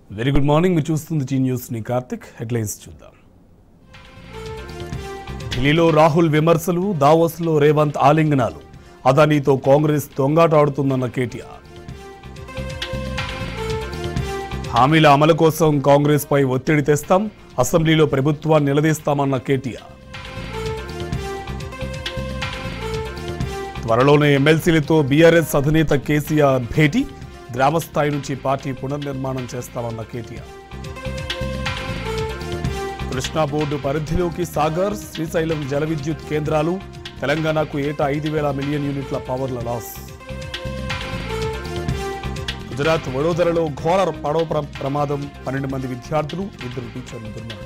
very good morning మీరు చూస్తుంది G news ని కార్తిక్ హెడ్లైన్స్ చూద్దాం ఢిల్లీలో రాహుల్ విమర్శలు దావోస్లో రేవంత్ ఆలింగనాలు అదానీతో కాంగ్రెస్ దొంగాట ఆడుతుందన్న కేటీఆర్ హామీల అమలు కోసం కాంగ్రెస్ పై ఒత్తిడి తెస్తాం అసెంబ్లీలో ప్రభుత్వాన్ని నిలదీస్తామన్న కేటీఆర్ త్వరలోనే ఎమ్మెల్సీలతో బీఆర్ఎస్ అధినేత కేసీఆర్ భేటీ గ్రామ స్థాయి నుంచి పార్టీ పునర్నిర్మాణం చేస్తామన్న కేటీఆర్ కృష్ణా బోర్డు పరిధిలోకి సాగర్ శ్రీశైలం జల విద్యుత్ కేంద్రాలు తెలంగాణకు ఏటా ఐదు వేల మిలియన్ యూనిట్ల పవర్ల లాస్ గుజరాత్ వడోదరలో ఘోర పడవ ప్ర- ప్రమాదం పన్నెండు మంది విద్యార్థులు ఇద్దరు టీచర్లు దుర్మరణం